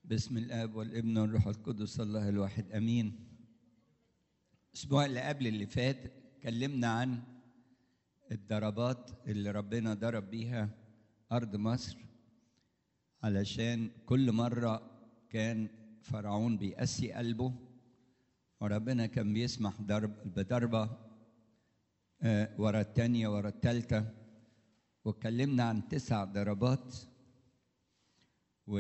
باسم الاب والابن والروح القدس الله الواحد امين الاسبوع اللي قبل اللي فات اتكلمنا عن الضربات اللي ربنا ضرب بيها ارض مصر علشان كل مره كان فرعون بيقسي قلبه وربنا كان بيسمح ضرب بضربه آه، ورا التانية ورا التالتة واتكلمنا عن تسع ضربات و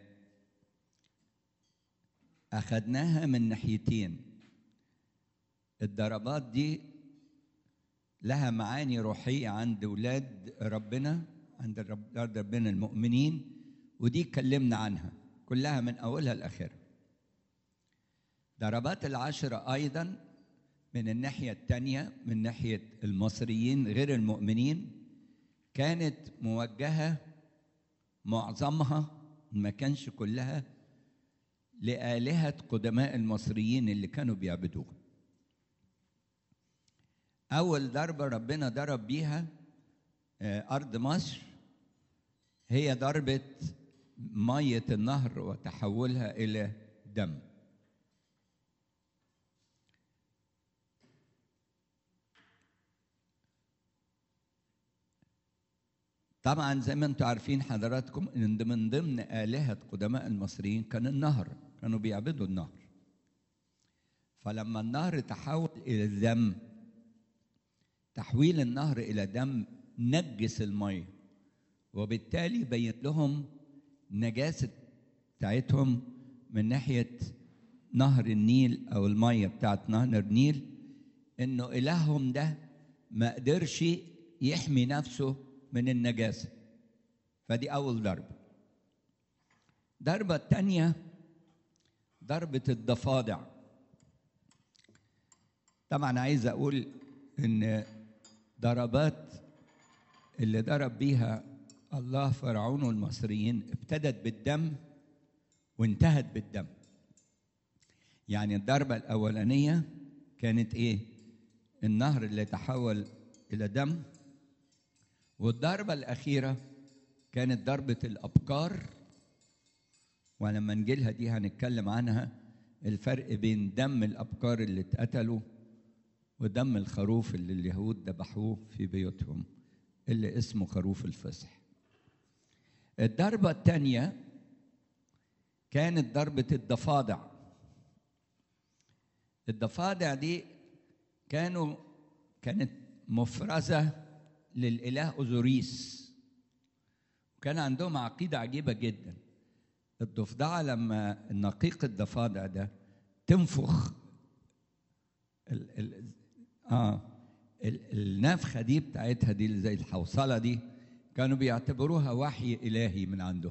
أخدناها من ناحيتين الضربات دي لها معاني روحية عند ولاد ربنا عند الرب- ولاد ربنا المؤمنين ودي اتكلمنا عنها كلها من أولها لآخرها ضربات العشرة أيضا من الناحية التانية من ناحية المصريين غير المؤمنين كانت موجهة معظمها ما كانش كلها لآلهة قدماء المصريين اللي كانوا بيعبدوها أول ضربة ربنا ضرب بيها آه، أرض مصر هي ضربة مية النهر وتحولها إلى دم طبعا زي ما انتم عارفين حضراتكم ان ده من ضمن آلهة قدماء المصريين كان النهر كانوا بيعبدوا النهر فلما النهر تحول إلى الدم تحويل النهر إلى دم نجس المية وبالتالي بين لهم نجاسة بتاعتهم من ناحية نهر النيل أو المية بتاعت نهر النيل إنه إلههم ده ما قدرش يحمي نفسه من النجاسة فدي أول ضربة ضربة الثانية ضربة الضفادع طبعا عايز أقول إن ضربات اللي ضرب بيها الله فرعون والمصريين ابتدت بالدم وانتهت بالدم يعني الضربة الأولانية كانت إيه؟ النهر اللي تحول إلى دم والضربة الأخيرة كانت ضربة الأبكار ولما نجيلها دي هنتكلم عنها الفرق بين دم الأبكار اللي اتقتلوا ودم الخروف اللي اليهود ذبحوه في بيوتهم اللي اسمه خروف الفصح الضربة الثانية كانت ضربة الضفادع الضفادع دي كانوا كانت مفرزة للإله أوزوريس وكان عندهم عقيدة عجيبة جدا الضفدعة لما نقيق الضفادع ده تنفخ ال ال آه ال النفخة دي بتاعتها دي اللي زي الحوصلة دي كانوا بيعتبروها وحي إلهي من عندهم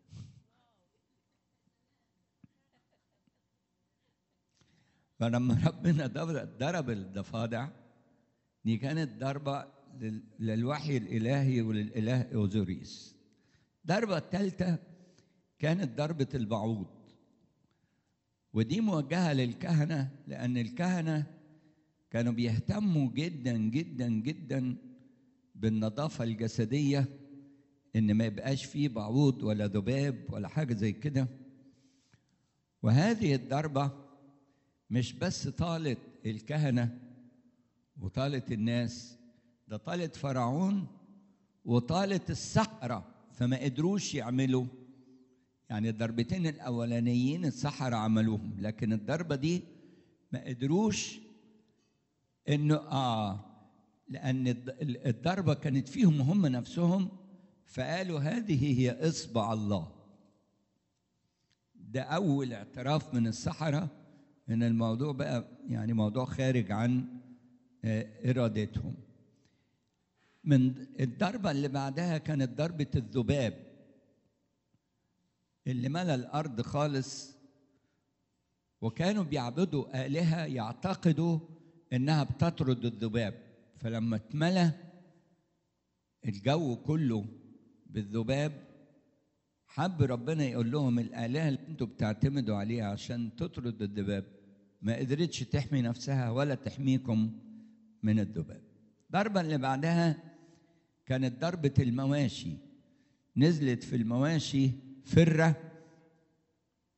فلما ربنا ضرب ضرب الضفادع دي كانت ضربة لل- للوحي الإلهي وللإله أوزوريس الضربة الثالثة كانت ضربة البعوض ودي موجهة للكهنة لأن الكهنة كانوا بيهتموا جدا جدا جدا بالنظافة الجسدية إن ما يبقاش فيه بعوض ولا ذباب ولا حاجة زي كده وهذه الضربة مش بس طالت الكهنة وطالت الناس ده طالت فرعون وطالت السحرة فما قدروش يعملوا يعني الضربتين الأولانيين السحرة عملوهم لكن الضربة دي ما قدروش إنه آه لأن الض- ال- الضربة كانت فيهم هم نفسهم فقالوا هذه هي إصبع الله ده أول اعتراف من السحرة إن الموضوع بقى يعني موضوع خارج عن آه، إرادتهم من الضربة اللي بعدها كانت ضربة الذباب اللي ملا الأرض خالص وكانوا بيعبدوا آلهة يعتقدوا إنها بتطرد الذباب فلما اتملى الجو كله بالذباب حب ربنا يقول لهم الآلهة اللي انتوا بتعتمدوا عليها عشان تطرد الذباب ما قدرتش تحمي نفسها ولا تحميكم من الذباب الضربة اللي بعدها كانت ضربة المواشي نزلت في المواشي فرة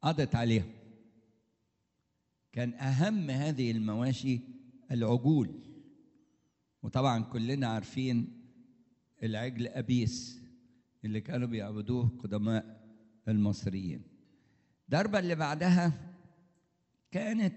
قضت عليهم كان اهم هذه المواشي العجول وطبعا كلنا عارفين العجل ابيس اللي كانوا بيعبدوه قدماء المصريين الضربه اللي بعدها كانت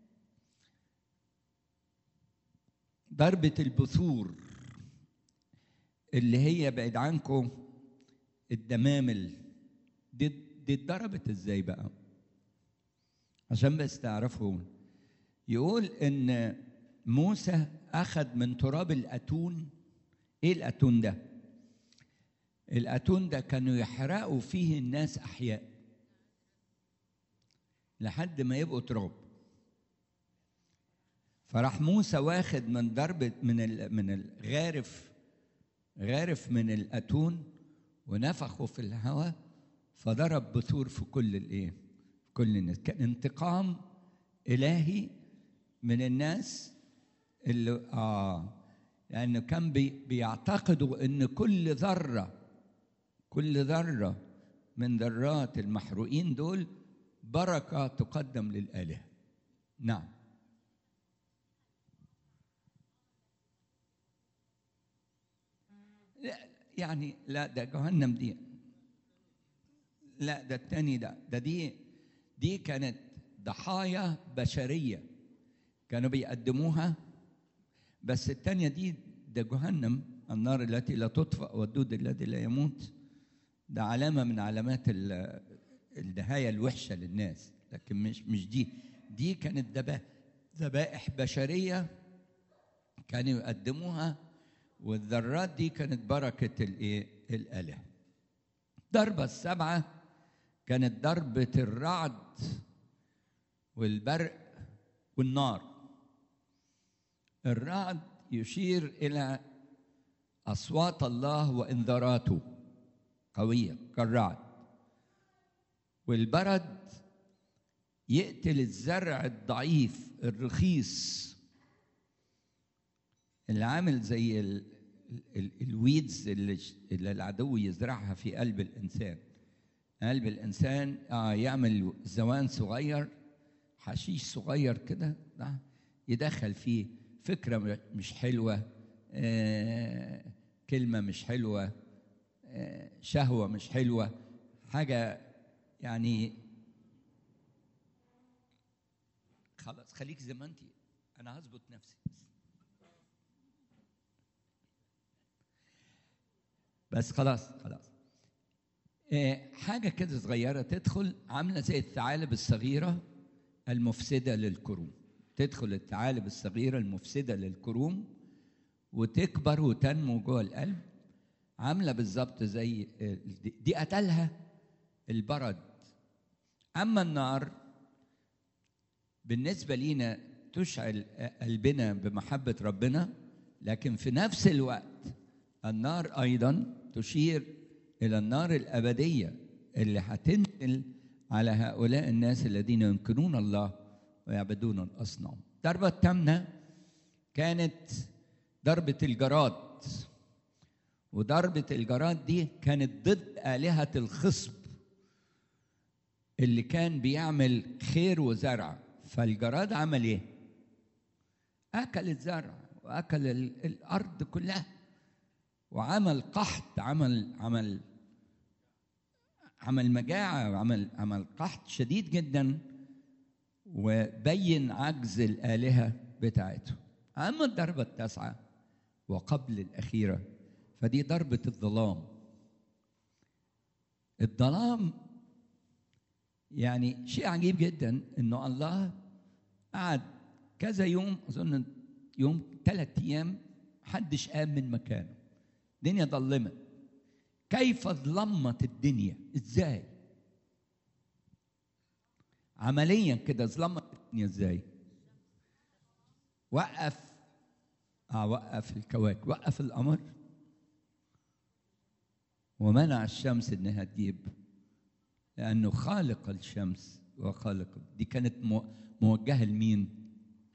ضربه البثور اللي هي بعيد عنكم الدمامل دي دي اتضربت ازاي بقى عشان بس تعرفوا يقول ان موسى اخذ من تراب الاتون ايه الاتون ده الاتون ده كانوا يحرقوا فيه الناس احياء لحد ما يبقوا تراب فراح موسى واخد من ضربة من ال من الغارف غارف من الاتون ونفخه في الهواء فضرب بثور في كل الايه؟ في كل الناس كان انتقام الهي من الناس اللي اه لانه كان بي بيعتقدوا ان كل ذره كل ذره من ذرات المحروقين دول بركه تقدم للالهه نعم لا يعني لا ده جهنم دي لا ده التاني ده ده دي دي كانت ضحايا بشرية كانوا بيقدموها بس التانية دي ده جهنم النار التي لا تطفأ والدود الذي لا يموت ده علامة من علامات النهاية الوحشة للناس لكن مش مش دي دي كانت ذبائح بشرية كانوا يقدموها والذرات دي كانت بركة الايه؟ الآلهة. الضربة السبعة كانت ضربة الرعد والبرق والنار. الرعد يشير إلى أصوات الله وإنذاراته قوية كالرعد. والبرد يقتل الزرع الضعيف الرخيص اللي عامل زي ال ال الويدز اللي, اللي العدو يزرعها في قلب الانسان قلب الانسان آه يعمل زوان صغير حشيش صغير كده يدخل فيه فكره مش حلوه آه كلمه مش حلوه آه شهوه مش حلوه حاجه يعني خلاص خليك زي ما انت انا هظبط نفسي بس خلاص خلاص إيه حاجه كده صغيره تدخل عامله زي الثعالب الصغيره المفسده للكروم تدخل الثعالب الصغيره المفسده للكروم وتكبر وتنمو جوه القلب عامله بالظبط زي دي قتلها البرد اما النار بالنسبه لينا تشعل قلبنا بمحبه ربنا لكن في نفس الوقت النار ايضا تشير الى النار الابديه اللي هتنزل على هؤلاء الناس الذين ينكرون الله ويعبدون الاصنام. الضربه الثامنه كانت ضربه الجراد وضربه الجراد دي كانت ضد الهه الخصب اللي كان بيعمل خير وزرع فالجراد عمل ايه؟ اكل الزرع واكل الارض كلها وعمل قحط عمل عمل عمل مجاعة وعمل عمل قحط شديد جدا وبين عجز الآلهة بتاعته أما الضربة التاسعة وقبل الأخيرة فدي ضربة الظلام الظلام يعني شيء عجيب جدا انه الله قعد كذا يوم اظن يوم ثلاث ايام محدش قام من مكانه الدنيا ظلمت كيف ظلمت الدنيا ازاي عمليا كده ظلمت الدنيا ازاي وقف اه وقف الكواكب وقف القمر ومنع الشمس انها تجيب لانه خالق الشمس وخالق دي كانت موجهه لمين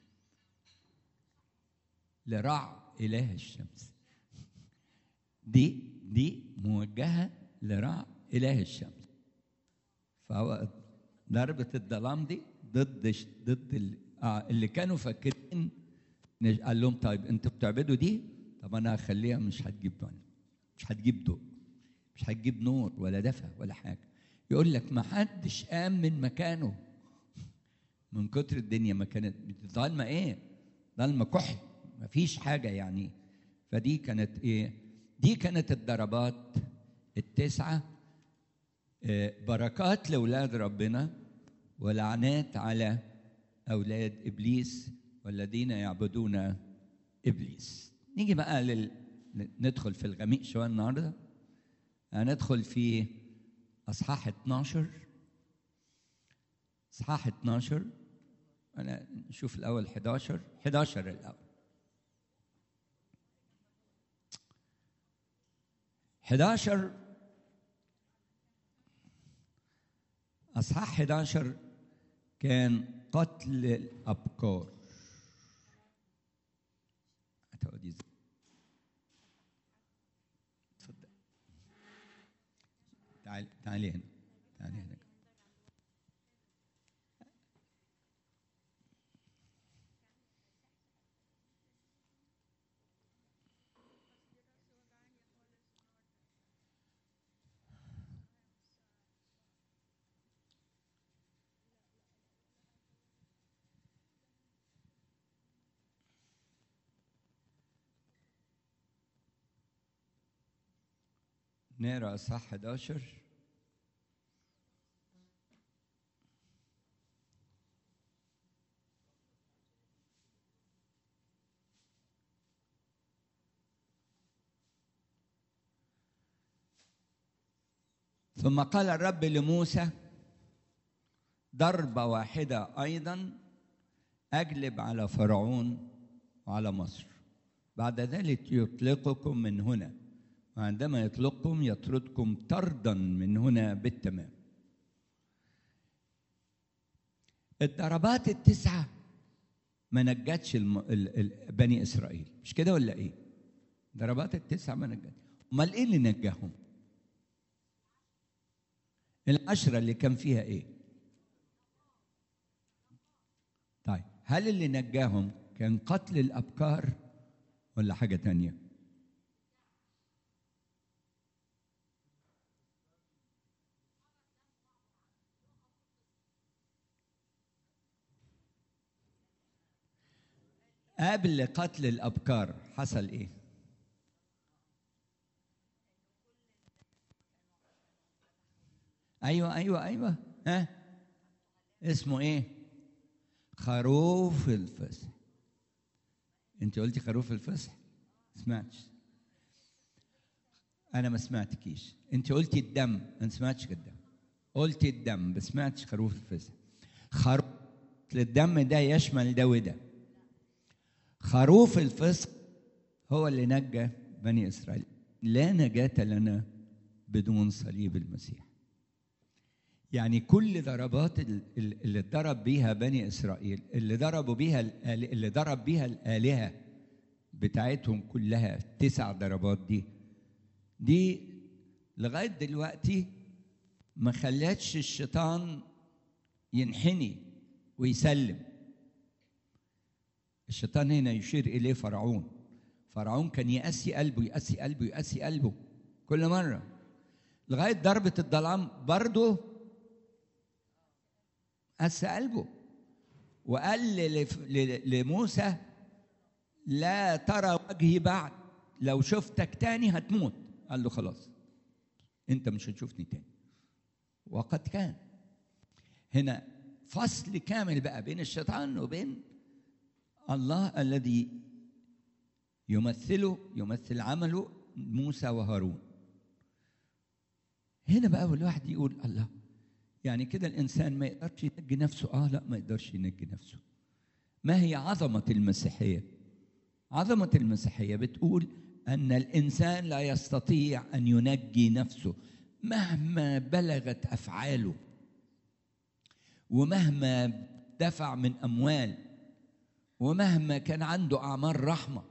لرع اله الشمس دي دي موجهه لرع اله الشمس فهو ضربة الظلام دي ضد ش- ضد ال- آه اللي كانوا فاكرين إن- قال لهم طيب انتوا بتعبدوا دي طب انا هخليها مش هتجيب ضوء مش هتجيب ضوء مش هتجيب نور ولا دفى ولا حاجه يقول لك ما حدش قام من مكانه من كتر الدنيا ما كانت ضلمه ايه ضلمه كحل ما فيش حاجه يعني فدي كانت ايه دي كانت الضربات التسعه آه، بركات لاولاد ربنا ولعنات على اولاد ابليس والذين يعبدون ابليس نيجي بقى لل... ندخل في الغميق شويه النهارده هندخل في اصحاح 12 اصحاح 12 انا نشوف الاول 11 11 الاول 11 اصحاح 11 كان قتل الابكار هتقعدي ازاي؟ اتفضل تعالي تعالي هنا تعالي هنا نقرا اصحاح 11 ثم قال الرب لموسى ضربة واحدة أيضا أجلب على فرعون وعلى مصر بعد ذلك يطلقكم من هنا وعندما يطلقكم يطردكم طردا من هنا بالتمام الضربات التسعة ما نجتش الم... ال... ال... بني إسرائيل مش كده ولا إيه ضربات التسعة ما نجت أمال إيه اللي نجاهم العشرة اللي كان فيها إيه طيب هل اللي نجاهم كان قتل الأبكار ولا حاجة تانية قبل قتل الأبكار حصل إيه أيوة أيوة أيوة ها اسمه إيه خروف الفصح انت قلتي خروف الفصح سمعتش انا ما سمعتكيش انت قلتي الدم انا ما سمعتش الدم قلتي الدم ما سمعتش خروف الفصح خروف الدم ده يشمل ده وده خروف الفصح هو اللي نجى بني اسرائيل لا نجاة لنا بدون صليب المسيح يعني كل ضربات اللي ضرب بيها بني اسرائيل اللي ضربوا بيها اللي ضرب بيها الالهه بتاعتهم كلها تسع ضربات دي دي لغايه دلوقتي ما خلتش الشيطان ينحني ويسلم الشيطان هنا يشير اليه فرعون فرعون كان يقسي قلبه يقسي قلبه يقسي قلبه كل مره لغايه ضربه الظلام برضه قسى قلبه وقال لموسى لا ترى وجهي بعد لو شفتك تاني هتموت قال له خلاص انت مش هتشوفني تاني وقد كان هنا فصل كامل بقى بين الشيطان وبين الله الذي يمثله يمثل عمله موسى وهارون هنا بقى الواحد يقول الله يعني كده الانسان ما يقدرش ينجي نفسه اه لا ما يقدرش ينجي نفسه ما هي عظمه المسيحيه عظمه المسيحيه بتقول ان الانسان لا يستطيع ان ينجي نفسه مهما بلغت افعاله ومهما دفع من اموال ومهما كان عنده اعمال رحمه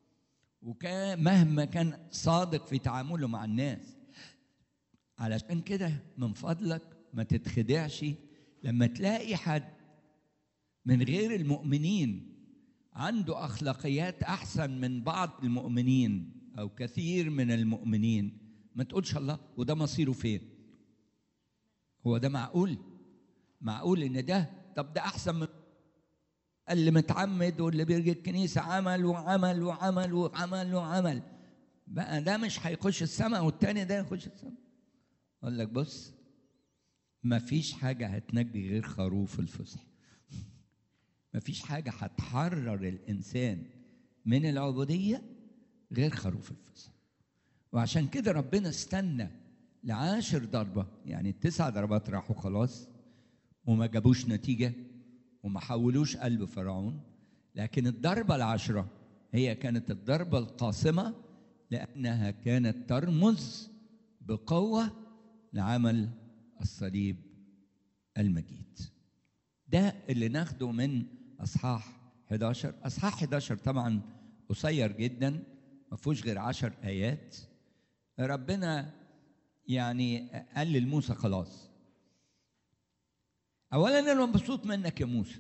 ومهما كان صادق في تعامله مع الناس علشان كده من فضلك ما تتخدعش لما تلاقي حد من غير المؤمنين عنده اخلاقيات احسن من بعض المؤمنين او كثير من المؤمنين ما تقولش الله وده مصيره فين هو ده معقول معقول ان ده طب ده احسن من اللي متعمد واللي بيرجع الكنيسه عمل وعمل وعمل وعمل وعمل بقى ده مش هيخش السماء والتاني ده يخش السماء اقول لك بص ما فيش حاجه هتنجي غير خروف الفصح ما فيش حاجه هتحرر الانسان من العبوديه غير خروف الفصح وعشان كده ربنا استنى لعاشر ضربه يعني التسع ضربات راحوا خلاص وما جابوش نتيجه وما حولوش قلب فرعون لكن الضربه العشره هي كانت الضربه القاصمه لانها كانت ترمز بقوه لعمل الصليب المجيد ده اللي ناخده من اصحاح 11 اصحاح 11 طبعا قصير جدا ما فيهوش غير 10 ايات ربنا يعني قال لموسى خلاص اولا انا مبسوط منك يا موسى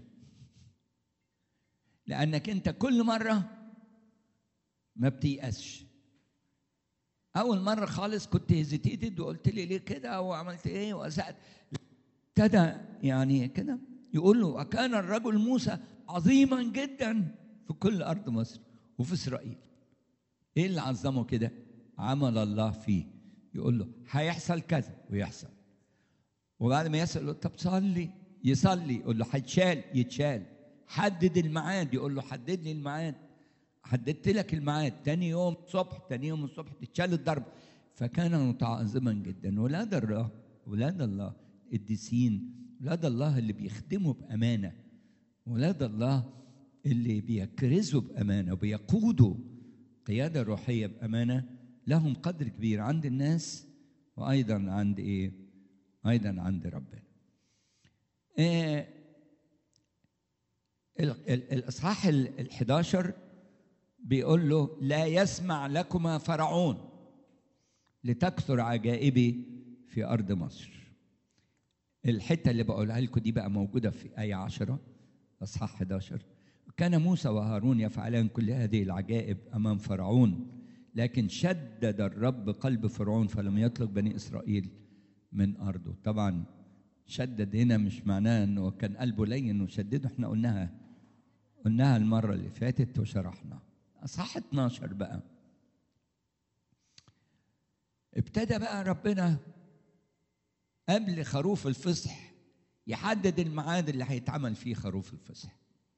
لانك انت كل مره ما بتيأسش اول مره خالص كنت هيزيتيتد وقلت لي ليه كده وعملت ايه واسأت ابتدى يعني كده يقول له وكان الرجل موسى عظيما جدا في كل ارض مصر وفي اسرائيل ايه اللي عظمه كده عمل الله فيه يقول له هيحصل كذا ويحصل وبعد ما يسأل له طب صلي يصلي يقول له هيتشال يتشال حدد الميعاد يقول له حدد لي الميعاد حددت لك الميعاد تاني يوم الصبح تاني يوم الصبح تتشال الضرب فكان متعظما جدا ولاد الله ولاد الله القديسين ولاد الله اللي بيخدموا بامانه ولاد الله اللي بيكرزوا بامانه وبيقودوا قياده روحيه بامانه لهم قدر كبير عند الناس وايضا عند ايه؟ ايضا عند ربنا. إيه الاصحاح ال 11 بيقول له لا يسمع لكما فرعون لتكثر عجائبي في ارض مصر. الحته اللي بقولها لكم دي بقى موجوده في ايه 10 اصحاح 11 كان موسى وهارون يفعلان كل هذه العجائب امام فرعون لكن شدد الرب قلب فرعون فلم يطلق بني اسرائيل من ارضه طبعا شدد هنا مش معناه انه كان قلبه لين وشدده احنا قلناها قلناها المره اللي فاتت وشرحنا اصحاح 12 بقى ابتدى بقى ربنا قبل خروف الفصح يحدد الميعاد اللي هيتعمل فيه خروف الفصح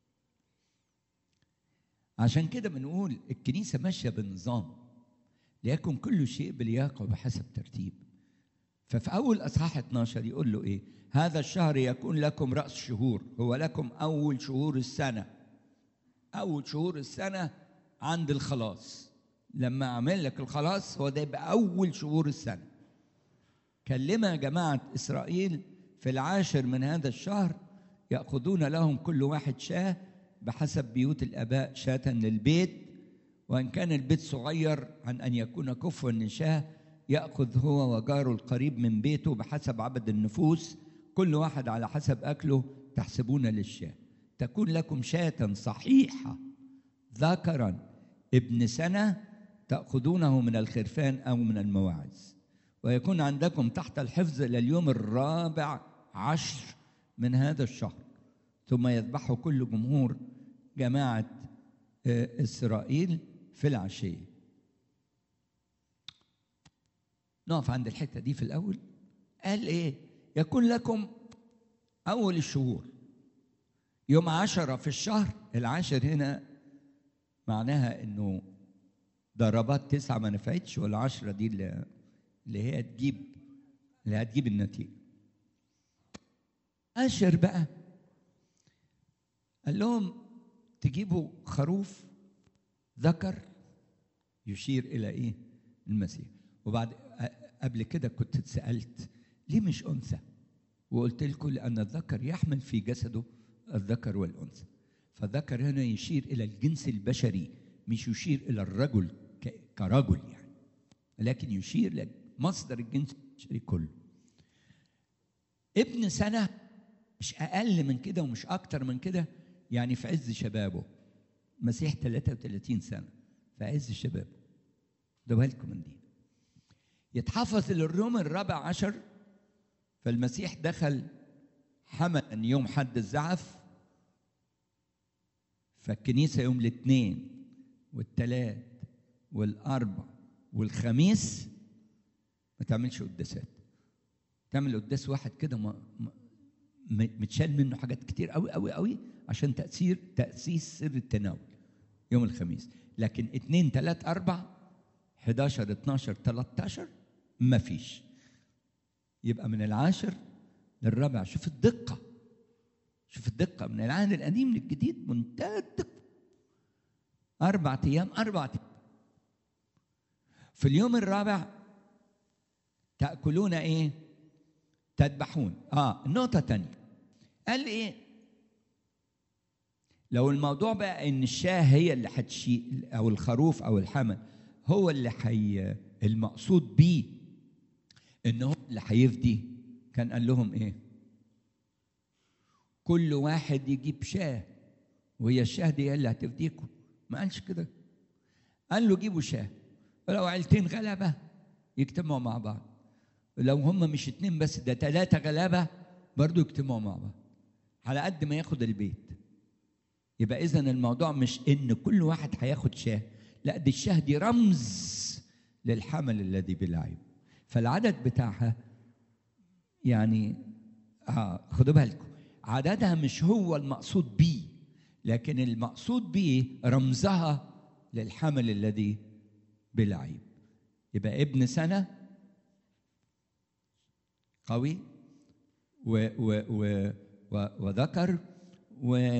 عشان كده بنقول الكنيسة ماشية بنظام ليكن كل شيء بلياقة وبحسب ترتيب ففي أول أصحاح 12 يقول له إيه هذا الشهر يكون لكم رأس شهور هو لكم أول شهور السنة أول شهور السنة عند الخلاص لما أعمل لك الخلاص هو ده يبقى أول شهور السنة كلم جماعة إسرائيل في العاشر من هذا الشهر يأخذون لهم كل واحد شاه بحسب بيوت الآباء شاة للبيت وإن كان البيت صغير عن أن يكون كفوا لشاه يأخذ هو وجاره القريب من بيته بحسب عدد النفوس كل واحد على حسب أكله تحسبون للشاه تكون لكم شاة صحيحة ذكرا ابن سنة تأخذونه من الخرفان أو من المواعز ويكون عندكم تحت الحفظ إلى اليوم الرابع عشر من هذا الشهر ثم يذبحه كل جمهور جماعة إسرائيل في العشية نقف عند الحتة دي في الأول قال إيه يكون لكم أول الشهور يوم عشرة في الشهر العاشر هنا معناها إنه ضربات تسعة ما نفعتش والعشرة دي اللي, اللي هي تجيب اللي هتجيب النتيجة عاشر بقى قال لهم تجيبوا خروف ذكر يشير الى ايه المسيح وبعد قبل كده كنت اتسالت ليه مش انثى وقلت لكم لان الذكر يحمل في جسده الذكر والانثى فالذكر هنا يشير الى الجنس البشري مش يشير الى الرجل كرجل يعني لكن يشير لمصدر الجنس البشري كله ابن سنه مش اقل من كده ومش اكتر من كده يعني في عز شبابه مسيح 33 سنه في عز شبابه ده بالكم من دي يتحفظ للروم الرابع عشر فالمسيح دخل حملا يوم حد الزعف فالكنيسه يوم الاثنين والثلاث والاربع والخميس ما تعملش قداسات تعمل قداس واحد كده ما ما- م- متشال منه حاجات كتير قوي قوي قوي عشان تأثير تأسيس سر التناول يوم الخميس لكن اتنين تلات أربع 11 12 13 ما فيش يبقى من العاشر للرابع شوف الدقة شوف الدقة من العهد القديم للجديد منتهى الدقة أربع أيام أربع أيام في اليوم الرابع تأكلون إيه؟ تذبحون اه النقطة الثانية قال ايه؟ لو الموضوع بقى ان الشاه هي اللي هتشيل او الخروف او الحمل هو اللي حي المقصود بيه ان هو اللي هيفدي كان قال لهم ايه؟ كل واحد يجيب شاه وهي الشاه دي هي اللي هتفديكم ما قالش كده قال له جيبوا شاه ولو عيلتين غلبة يجتمعوا مع بعض لو هم مش اتنين بس ده ثلاثة غلابة برضو يجتمعوا مع بعض على قد ما ياخد البيت يبقى إذا الموضوع مش إن كل واحد هياخد شاه لا دي الشاه دي رمز للحمل الذي بالعيب فالعدد بتاعها يعني آه خدوا بالكم عددها مش هو المقصود بيه لكن المقصود بيه رمزها للحمل الذي بالعيب يبقى ابن سنه قوي و و و و وذكر و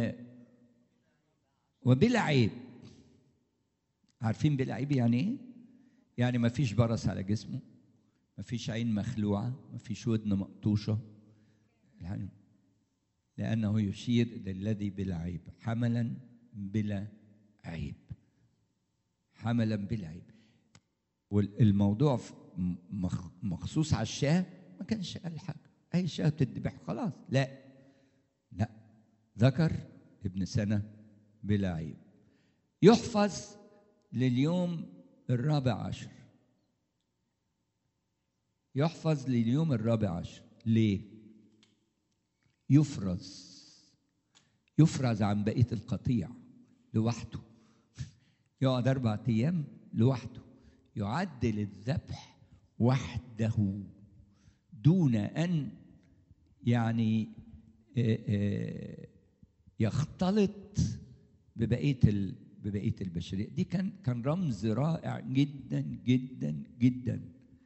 وبلا عيب عارفين بلا عيب يعني ايه؟ يعني ما فيش برص على جسمه ما فيش عين مخلوعة ما فيش ودن مقطوشة يعني لأنه يشير للذي بلا عيب حملا بلا عيب حملا بلا عيب والموضوع مخ- مخصوص على الشاه ما كانش قال حاجه اي شاه بتذبح خلاص لا لا ذكر ابن سنه بلا عيب يحفظ لليوم الرابع عشر يحفظ لليوم الرابع عشر ليه يفرز يفرز عن بقيه القطيع لوحده يقعد اربع ايام لوحده يعد للذبح وحده دون ان يعني آه، آه، يختلط ببقيه ال- ببقيه البشريه دي كان كان رمز رائع جدا جدا جدا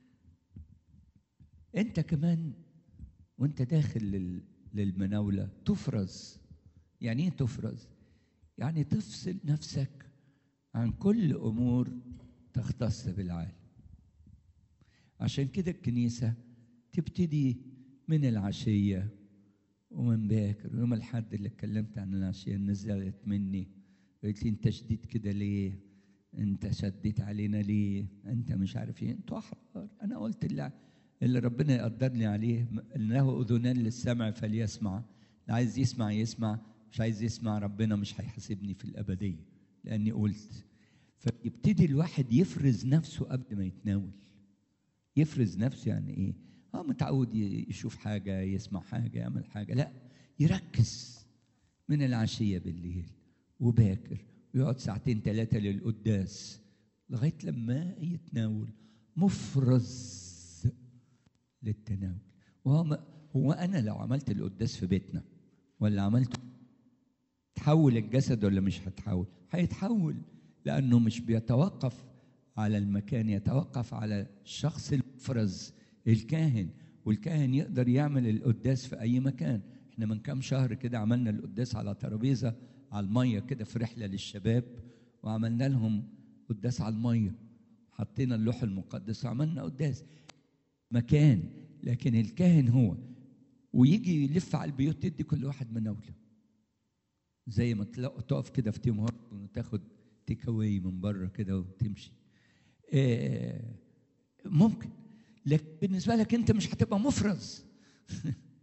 انت كمان وانت داخل لل- للمناوله تفرز يعني ايه تفرز يعني تفصل نفسك عن كل امور تختص بالعالم عشان كده الكنيسه تبتدي من العشيه ومن باكر يوم الحد اللي اتكلمت عن العشيه نزلت مني قلت لي انت شديد كده ليه انت شديت علينا ليه انت مش عارف ايه انتوا احرار انا قلت اللي, اللي ربنا يقدرني عليه انه اذنان للسمع فليسمع اللي عايز يسمع يسمع مش عايز يسمع ربنا مش هيحاسبني في الابديه لاني قلت فيبتدي الواحد يفرز نفسه قبل ما يتناول يفرز نفسه يعني ايه اه متعود ي- يشوف حاجه يسمع حاجه يعمل حاجه لا يركز من العشيه بالليل وباكر ويقعد ساعتين ثلاثه للقداس لغايه لما يتناول مفرز للتناول وهو ما- هو انا لو عملت القداس في بيتنا ولا عملته تحول الجسد ولا مش هتحول هيتحول لانه مش بيتوقف على المكان يتوقف على الشخص المفرز الكاهن والكاهن يقدر يعمل القداس في اي مكان احنا من كام شهر كده عملنا القداس على ترابيزه على الميه كده في رحله للشباب وعملنا لهم قداس على الميه حطينا اللوح المقدس وعملنا قداس مكان لكن الكاهن هو ويجي يلف على البيوت تدي كل واحد مناوله زي ما تلاقوا تقف كده في تيم هورتون وتاخد تيك اواي من بره كده وتمشي آه، ممكن لكن بالنسبه لك انت مش هتبقى مفرز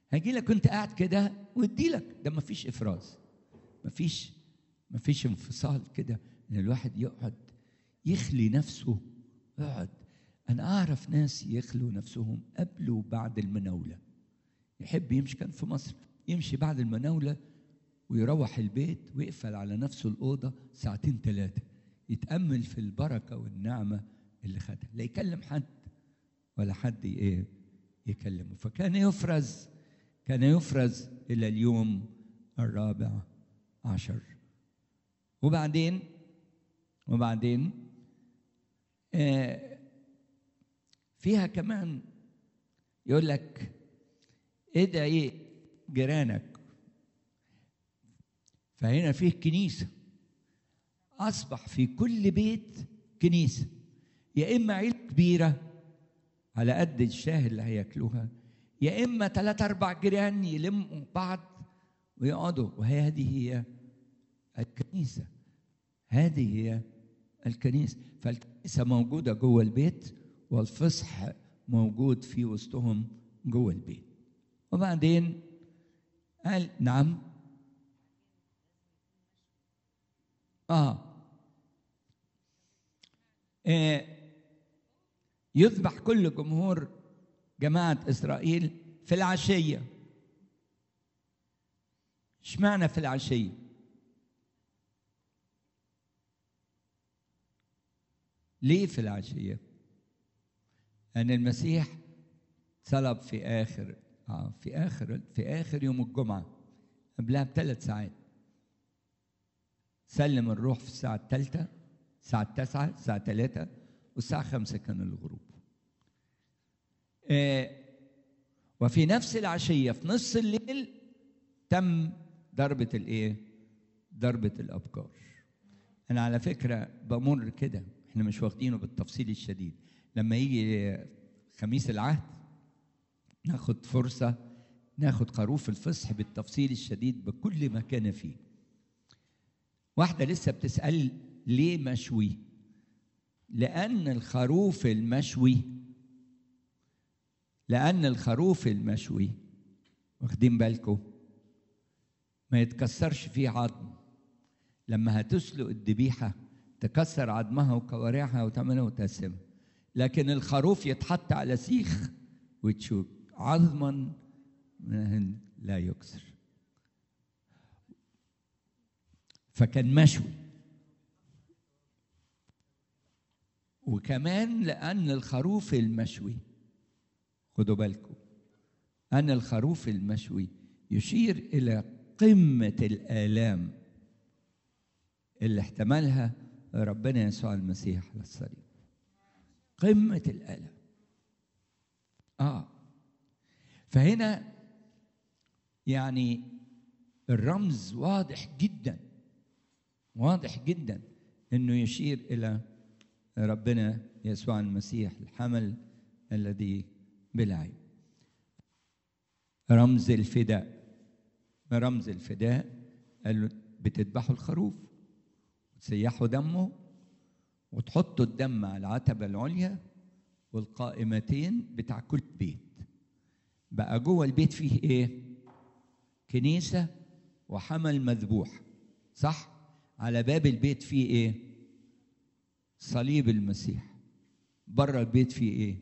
هيجي لك وانت قاعد كده ويدي لك ده ما فيش افراز ما فيش ما فيش انفصال كده ان الواحد يقعد يخلي نفسه يقعد انا اعرف ناس يخلوا نفسهم قبل وبعد المناوله يحب يمشي كان في مصر يمشي بعد المناوله ويروح البيت ويقفل على نفسه الاوضه ساعتين ثلاثه يتامل في البركه والنعمه اللي خدها لا يكلم حد ولا حد ايه يكلمه فكان يفرز كان يفرز الى اليوم الرابع عشر وبعدين وبعدين آه فيها كمان يقول لك ادعي جيرانك فهنا فيه كنيسه اصبح في كل بيت كنيسه يا اما عيله كبيره على قد الشاه اللي هياكلوها يا اما ثلاثة اربع جيران يلموا بعض ويقعدوا وهذه هي الكنيسه هذه هي الكنيسه فالكنيسه موجوده جوه البيت والفصح موجود في وسطهم جوه البيت وبعدين قال نعم آه. آه يذبح كل جمهور جماعة إسرائيل في العشية اشمعنى في العشية ليه في العشية أن المسيح صلب في آخر آه في آخر في آخر يوم الجمعة قبلها بثلاث ساعات سلم الروح في الساعة الثالثة الساعة التاسعة الساعة ثلاثة والساعة خمسة كان الغروب آه وفي نفس العشية في نص الليل تم ضربة الايه؟ ضربة الأبكار أنا على فكرة بمر كده احنا مش واخدينه بالتفصيل الشديد لما يجي خميس العهد ناخد فرصة ناخد خروف الفصح بالتفصيل الشديد بكل ما كان فيه واحدة لسه بتسأل ليه مشوي لأن الخروف المشوي لأن الخروف المشوي واخدين بالكم ما يتكسرش فيه عظم لما هتسلق الذبيحة تكسر عظمها وكوارعها وتعملها وتقسمها لكن الخروف يتحط على سيخ وتشوك عظما لا يكسر فكان مشوي وكمان لأن الخروف المشوي خدوا بالكم أن الخروف المشوي يشير إلى قمة الآلام اللي احتملها ربنا يسوع المسيح على الصليب قمة الآلام آه فهنا يعني الرمز واضح جدا واضح جدا انه يشير الى ربنا يسوع المسيح الحمل الذي بلا عيب رمز الفداء رمز الفداء قال له بتذبحوا الخروف وتسيحوا دمه وتحطوا الدم على العتبة العليا والقائمتين بتاع كل بيت بقى جوه البيت فيه ايه كنيسة وحمل مذبوح صح على باب البيت فيه ايه صليب المسيح بره البيت فيه ايه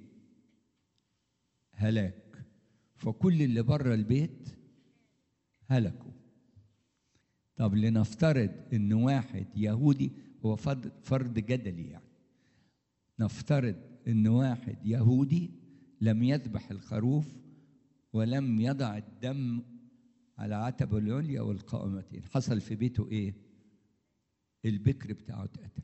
هلاك فكل اللي بره البيت هلكوا طب لنفترض ان واحد يهودي هو فرض فرض جدلي يعني نفترض ان واحد يهودي لم يذبح الخروف ولم يضع الدم على عتبة العليا والقائمتين حصل في بيته ايه البكر بتاعه اتقتل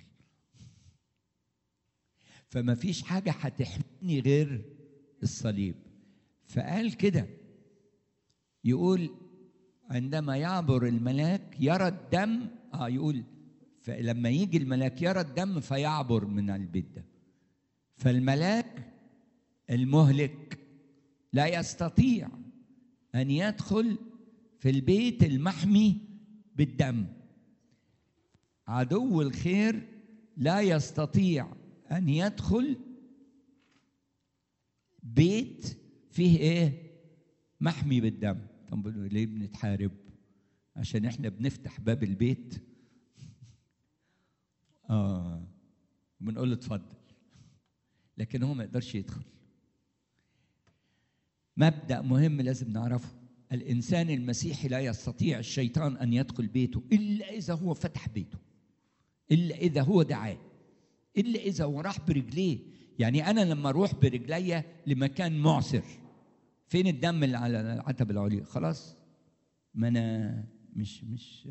فما فيش حاجة هتحميني غير الصليب فقال كده يقول عندما يعبر الملاك يرى الدم اه يقول فلما يجي الملاك يرى الدم فيعبر من البيت ده فالملاك المهلك لا يستطيع ان يدخل في البيت المحمي بالدم عدو الخير لا يستطيع ان يدخل بيت فيه ايه محمي بالدم طب ليه بنتحارب عشان احنا بنفتح باب البيت اه بنقول له اتفضل لكن هو ما يقدرش يدخل مبدا مهم لازم نعرفه الانسان المسيحي لا يستطيع الشيطان ان يدخل بيته الا اذا هو فتح بيته الا اذا هو دعاه الا اذا هو راح برجليه يعني انا لما اروح برجليا لمكان معسر فين الدم اللي على العتبه العليا خلاص ما انا مش مش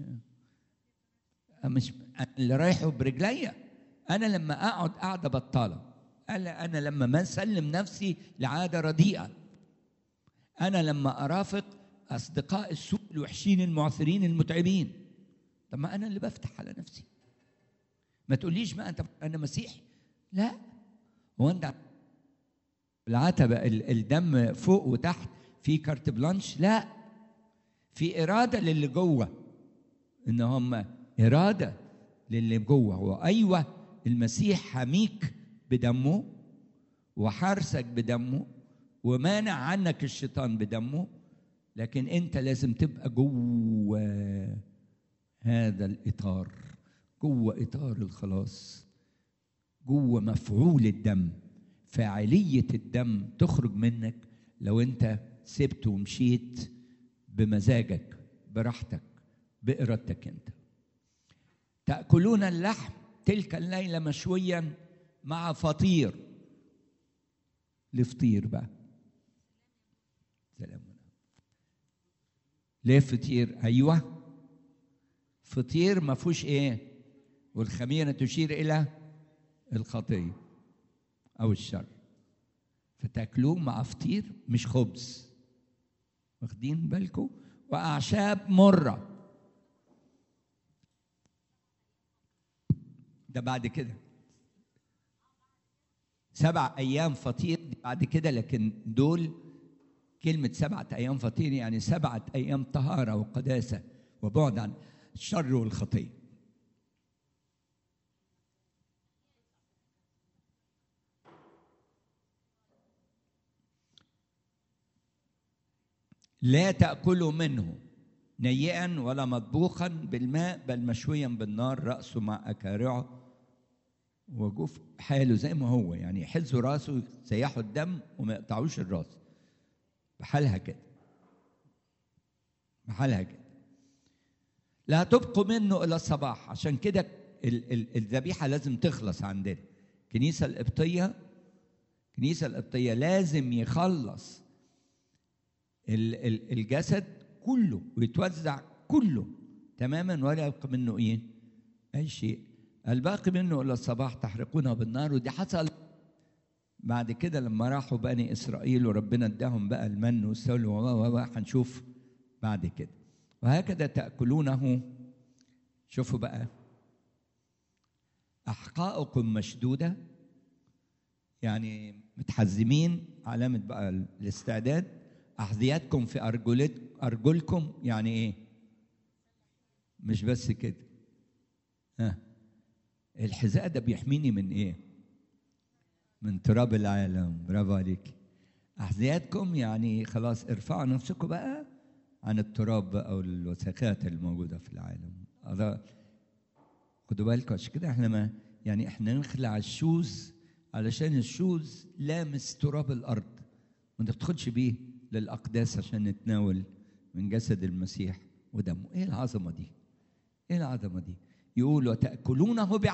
مش أنا اللي رايحه برجليا انا لما اقعد قاعده بطاله انا انا لما ما اسلم نفسي لعاده رديئه انا لما ارافق اصدقاء السوء الوحشين المعثرين المتعبين طب ما انا اللي بفتح على نفسي ما تقوليش ما انت انا مسيحي لا هو انت العتبه ال- الدم فوق وتحت في كارت بلانش لا في اراده للي جوه ان هم اراده للي جوه هو ايوه المسيح حميك بدمه وحارسك بدمه ومانع عنك الشيطان بدمه لكن انت لازم تبقى جوه هذا الاطار جوه اطار الخلاص جوه مفعول الدم فاعليه الدم تخرج منك لو انت سبت ومشيت بمزاجك براحتك بارادتك انت تاكلون اللحم تلك الليله مشويا مع فطير لفطير بقى سلام ليه فطير ايوه فطير ما فيهوش ايه والخميره تشير الى الخطيه او الشر فتاكلوه مع فطير مش خبز واخدين بالكم واعشاب مره ده بعد كده سبع ايام فطير دي بعد كده لكن دول كلمة سبعة أيام فطير يعني سبعة أيام طهارة وقداسة وبعد عن الشر والخطية لا تأكلوا منه نيئا ولا مطبوخا بالماء بل مشويا بالنار رأسه مع أكارعه وجوف حاله زي ما هو يعني يحزوا راسه يسيحوا الدم وما يقطعوش الراس بحالها كده بحالها كده لا تبقوا منه الى الصباح عشان كده ال- ال- الذبيحه لازم تخلص عندنا الكنيسه القبطيه الكنيسه القبطيه لازم يخلص ال- ال- الجسد كله ويتوزع كله تماما ولا يبقى منه ايه اي شيء الباقي منه الى الصباح تحرقونه بالنار ودي حصل بعد كده لما راحوا بني اسرائيل وربنا اداهم بقى المن والسلوى و و و هنشوف بعد كده وهكذا تاكلونه شوفوا بقى احقائكم مشدوده يعني متحزمين علامه بقى الاستعداد احذيتكم في ارجلت ارجلكم يعني ايه مش بس كده ها الحذاء ده بيحميني من ايه من تراب العالم برافو عليك أحذيتكم يعني خلاص ارفعوا نفسكم بقى عن التراب بقى والوسخات الموجودة في العالم هذا خدوا بالكم عشان كده احنا ما يعني احنا نخلع الشوز علشان الشوز لامس تراب الأرض ما تدخلش بيه للأقداس عشان نتناول من جسد المسيح ودمه ايه العظمة دي ايه العظمة دي يقول وتأكلونه بعد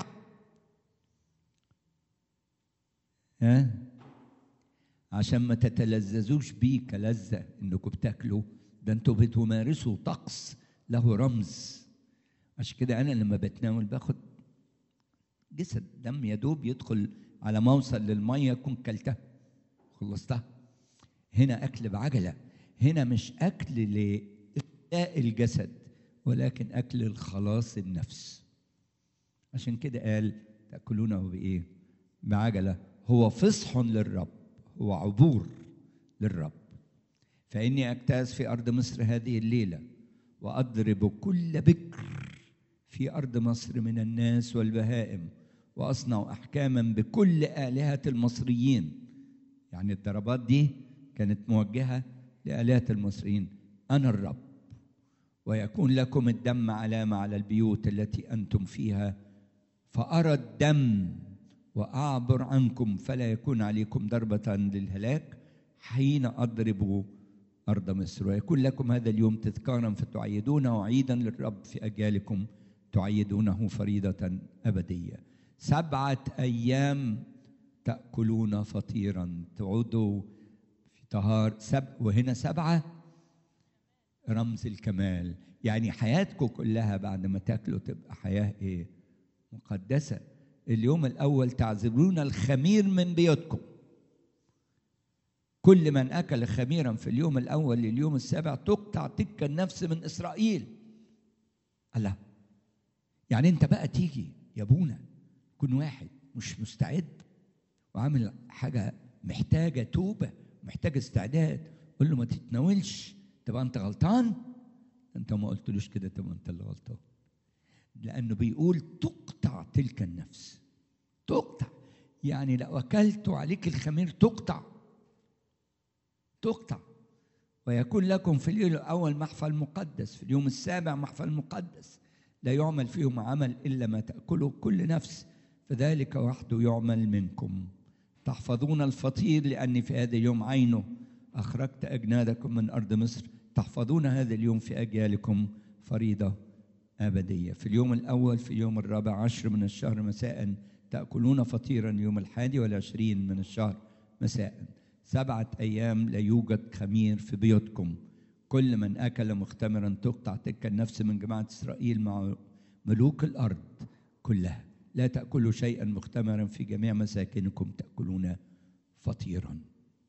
ها عشان ما تتلذذوش بيه كلذة انكم بتاكلوا ده انتوا بتمارسوا طقس له رمز عشان كده انا لما بتناول باخد جسد دم يدوب يدخل على ما اوصل للميه اكون كلتها خلصتها هنا اكل بعجله هنا مش اكل لإحياء الجسد ولكن اكل الخلاص النفس عشان كده قال تاكلونه بايه بعجله هو فصح للرب هو عبور للرب فاني اجتاز في ارض مصر هذه الليله واضرب كل بكر في ارض مصر من الناس والبهائم واصنع احكاما بكل الهه المصريين يعني الضربات دي كانت موجهه لآلهة المصريين أنا الرب ويكون لكم الدم علامة على البيوت التي أنتم فيها فأرى الدم وأعبر عنكم فلا يكون عليكم ضربة للهلاك حين أضرب أرض مصر ويكون لكم هذا اليوم تذكارا فتعيدونه عيدا للرب في أجيالكم تعيدونه فريضة أبدية سبعة أيام تأكلون فطيرا تعودوا في طهار سب وهنا سبعة رمز الكمال يعني حياتكم كلها بعد ما تاكلوا تبقى حياة ايه مقدسة اليوم الأول تعزلون الخمير من بيوتكم كل من أكل خميرا في اليوم الأول لليوم السابع تقطع تلك النفس من إسرائيل الله يعني أنت بقى تيجي يا ابونا كن واحد مش مستعد وعامل حاجة محتاجة توبة محتاجة استعداد قول له ما تتناولش تبقى أنت غلطان أنت ما قلتلوش كده تبقى أنت اللي غلطان لأنه بيقول تقطع تلك النفس تقطع يعني لو أكلت عليك الخمير تقطع تقطع ويكون لكم في اليوم الأول محفل مقدس في اليوم السابع محفل مقدس لا يعمل فيهم عمل إلا ما تأكله كل نفس فذلك وحده يعمل منكم تحفظون الفطير لأني في هذا اليوم عينه أخرجت أجنادكم من أرض مصر تحفظون هذا اليوم في أجيالكم فريضة أبدية في اليوم الأول في اليوم الرابع عشر من الشهر مساء تأكلون فطيرا يوم الحادي والعشرين من الشهر مساء سبعة أيام لا يوجد خمير في بيوتكم كل من أكل مختمرا تقطع تلك النفس من جماعة إسرائيل مع ملوك الأرض كلها لا تأكلوا شيئا مختمرا في جميع مساكنكم تأكلون فطيرا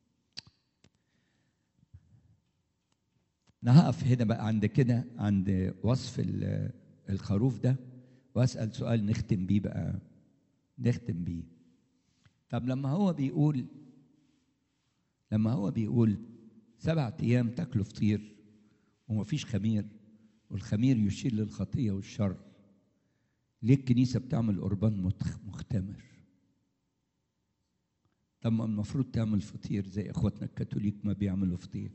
أنا هقف هنا بقى عند كده عند وصف الخروف ده وأسأل سؤال نختم بيه بقى نختم بيه طب لما هو بيقول لما هو بيقول سبعة أيام تاكلوا فطير ومفيش خمير والخمير يشير للخطية والشر ليه الكنيسة بتعمل قربان مختمر طب ما المفروض تعمل فطير زي اخواتنا الكاثوليك ما بيعملوا فطير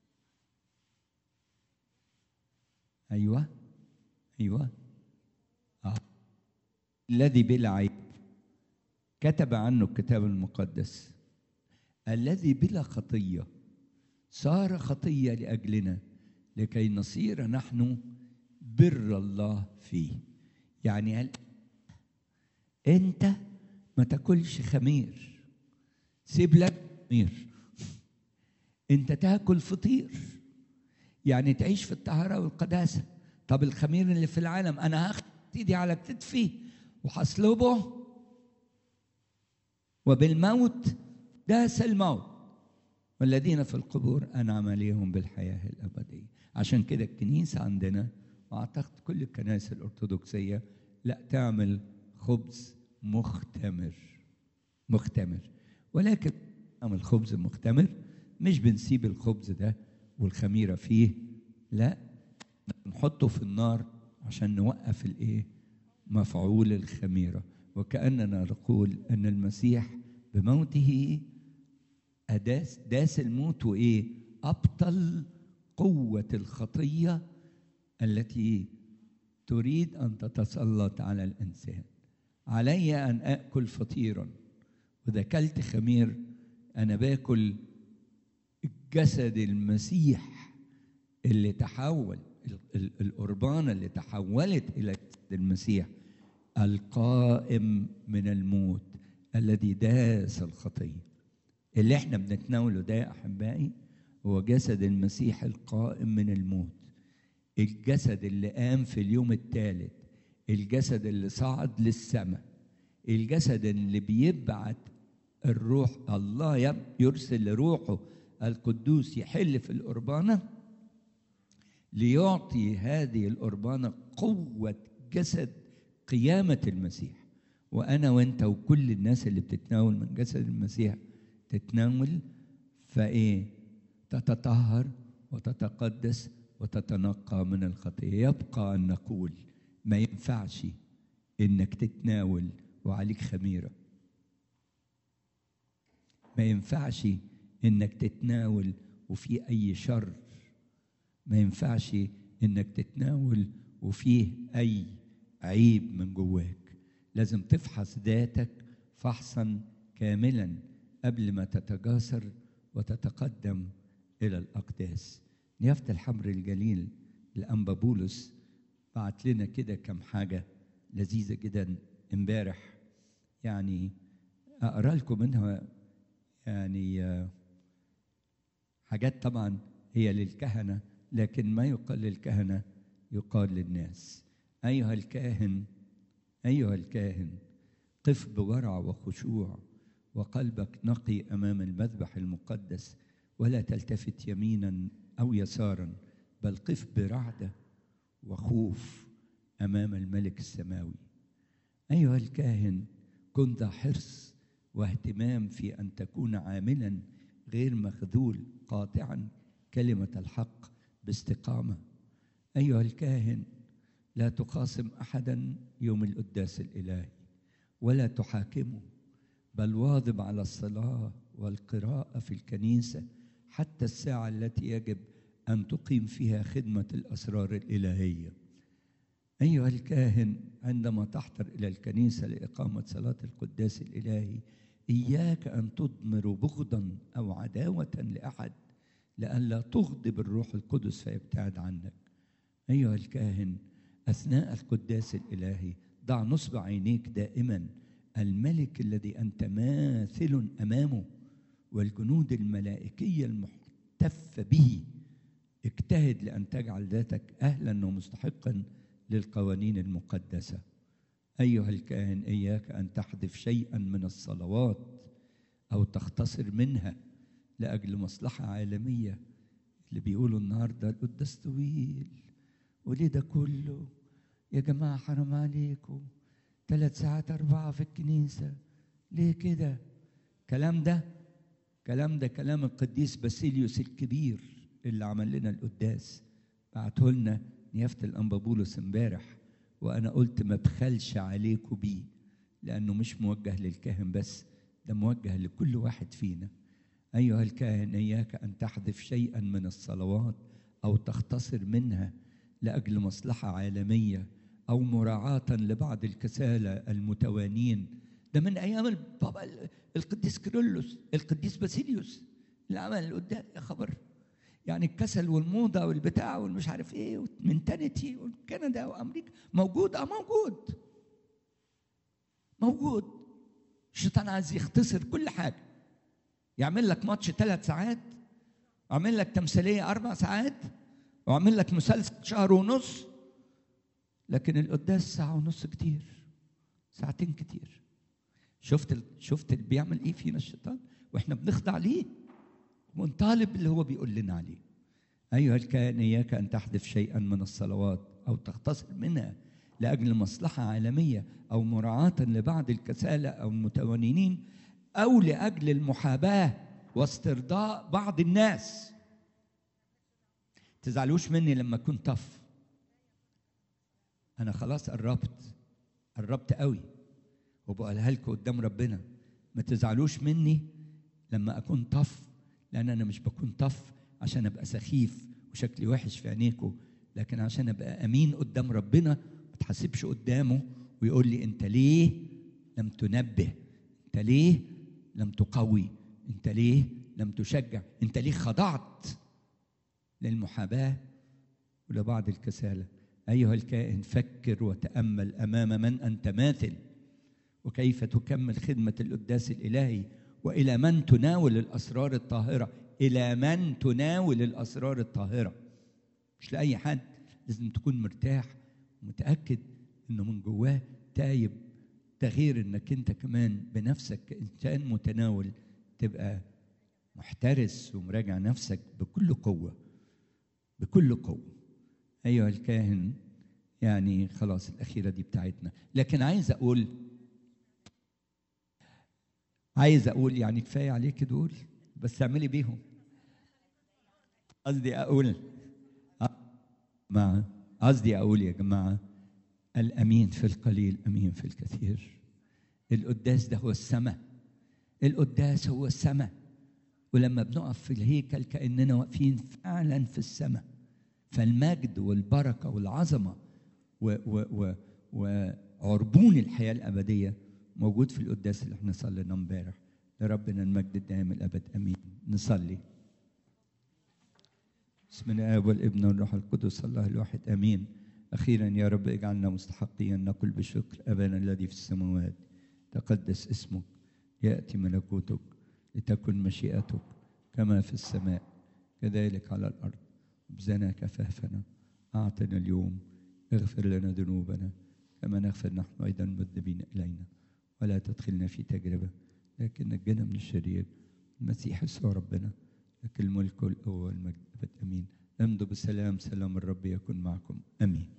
ايوه ايوه آه. الذي بلا عيب كتب عنه الكتاب المقدس الذي بلا خطيه صار خطيه لاجلنا لكي نصير نحن بر الله فيه يعني هل انت ما تاكلش خمير سيب لك خمير انت تاكل فطير يعني تعيش في الطهاره والقداسه طب الخمير اللي في العالم انا هاخد ايدي على كتفي وهصلبه وبالموت داس الموت والذين في القبور انعم عليهم بالحياه الابديه عشان كده الكنيسه عندنا واعتقد كل الكنائس الارثوذكسيه لا تعمل خبز مختمر مختمر ولكن نعمل خبز مختمر مش بنسيب الخبز ده والخميره فيه لا نحطه في النار عشان نوقف الايه مفعول الخميره وكاننا نقول ان المسيح بموته أداس داس الموت وايه ابطل قوه الخطيه التي تريد ان تتسلط على الانسان علي ان اكل فطيرا واذا اكلت خمير انا باكل جسد المسيح اللي تحول القربانه اللي تحولت الى جسد المسيح القائم من الموت الذي داس الخطيه اللي احنا بنتناوله ده يا احبائي هو جسد المسيح القائم من الموت الجسد اللي قام في اليوم الثالث الجسد اللي صعد للسماء الجسد اللي بيبعت الروح الله يرسل روحه القدوس يحل في القربانه ليعطي هذه القربانه قوه جسد قيامه المسيح وانا وانت وكل الناس اللي بتتناول من جسد المسيح تتناول فايه تتطهر وتتقدس وتتنقى من الخطيه يبقى ان نقول ما ينفعش انك تتناول وعليك خميره ما ينفعش انك تتناول وفيه اي شر ما ينفعش انك تتناول وفيه اي عيب من جواك لازم تفحص ذاتك فحصا كاملا قبل ما تتجاسر وتتقدم الى الاقداس نيافه الحبر الجليل الانبا بولس بعت لنا كده كم حاجه لذيذه جدا امبارح يعني اقرا لكم منها يعني آه، حاجات طبعا هي للكهنه لكن ما يقال للكهنه يقال للناس ايها الكاهن ايها الكاهن قف بورع وخشوع وقلبك نقي امام المذبح المقدس ولا تلتفت يمينا او يسارا بل قف برعده وخوف امام الملك السماوي ايها الكاهن كن ذا حرص واهتمام في ان تكون عاملا غير مخذول قاطعا كلمه الحق باستقامه ايها الكاهن لا تخاصم احدا يوم القداس الالهي ولا تحاكمه بل واظب على الصلاه والقراءه في الكنيسه حتى الساعه التي يجب ان تقيم فيها خدمه الاسرار الالهيه ايها الكاهن عندما تحضر الى الكنيسه لاقامه صلاه القداس الالهي اياك ان تضمر بغضا او عداوه لاحد لئلا تغضب الروح القدس فيبتعد عنك ايها الكاهن اثناء القداس الالهي ضع نصب عينيك دائما الملك الذي انت ماثل امامه والجنود الملائكيه المحتفه به اجتهد لان تجعل ذاتك اهلا ومستحقا للقوانين المقدسه ايها الكاهن اياك ان تحذف شيئا من الصلوات او تختصر منها لاجل مصلحه عالميه اللي بيقولوا النهارده القداس طويل وليه ده كله يا جماعه حرام عليكم ثلاث ساعات اربعه في الكنيسه ليه كده كلام ده كلام ده كلام القديس باسيليوس الكبير اللي عمل لنا القداس بعته لنا نيافه الانبا بولس امبارح وانا قلت ما بخلش عليكم بيه لانه مش موجه للكاهن بس ده موجه لكل واحد فينا ايها الكاهن اياك ان تحذف شيئا من الصلوات او تختصر منها لاجل مصلحه عالميه او مراعاه لبعض الكسالى المتوانين ده من ايام البابا القديس كيرلس القديس باسيليوس اللي عمل القداس يا خبر يعني الكسل والموضه والبتاع والمش عارف ايه والمنتاليتي وكندا وامريكا موجود اه موجود موجود الشيطان عايز يختصر كل حاجه يعمل لك ماتش ثلاث ساعات ويعمل لك تمثيليه اربع ساعات ويعمل لك مسلسل شهر ونص لكن القداس ساعه ونص كتير ساعتين كتير شفت ال... شفت اللي بيعمل ايه فينا الشيطان واحنا بنخضع ليه ونطالب اللي هو بيقول لنا عليه ايها الكائن اياك ان تحذف شيئا من الصلوات او تختصر منها لاجل مصلحه عالميه او مراعاه لبعض الكسالى او المتونين او لاجل المحاباه واسترضاء بعض الناس تزعلوش مني لما اكون طف انا خلاص قربت قربت قوي وبقولها لكم قدام ربنا ما تزعلوش مني لما اكون طف لان انا مش بكون طف عشان ابقى سخيف وشكلي وحش في عينيكم لكن عشان ابقى امين قدام ربنا ما تحاسبش قدامه ويقول لي انت ليه لم تنبه انت ليه لم تقوي انت ليه لم تشجع انت ليه خضعت للمحاباه ولبعض الكسالى ايها الكائن فكر وتامل امام من انت ماثل وكيف تكمل خدمه القداس الالهي والى من تناول الاسرار الطاهره الى من تناول الاسرار الطاهره مش لاي حد لازم تكون مرتاح ومتاكد انه من جواه تايب ده غير انك انت كمان بنفسك كانسان متناول تبقى محترس ومراجع نفسك بكل قوه بكل قوه ايها الكاهن يعني خلاص الاخيره دي بتاعتنا لكن عايز اقول عايز اقول يعني كفايه عليك دول بس اعملي بيهم قصدي اقول مع قصدي اقول يا جماعه الامين في القليل امين في الكثير القداس ده هو السماء القداس هو السماء ولما بنقف في الهيكل كاننا واقفين فعلا في السماء فالمجد والبركه والعظمه و و و وعربون الحياه الابديه موجود في القداس اللي احنا صلينا امبارح لربنا المجد الدائم الابد امين نصلي بسم الله والابن والروح القدس الله الواحد امين اخيرا يا رب اجعلنا مستحقين نقول بشكر ابانا الذي في السماوات تقدس اسمك ياتي ملكوتك لتكن مشيئتك كما في السماء كذلك على الارض خبزنا كفافنا اعطنا اليوم اغفر لنا ذنوبنا كما نغفر نحن ايضا المذنبين الينا ولا تدخلنا في تجربه لكن نجنا من الشرير المسيح يسوع ربنا لك الملك والقوه والمجد ابد امين امضوا بسلام سلام الرب يكن معكم امين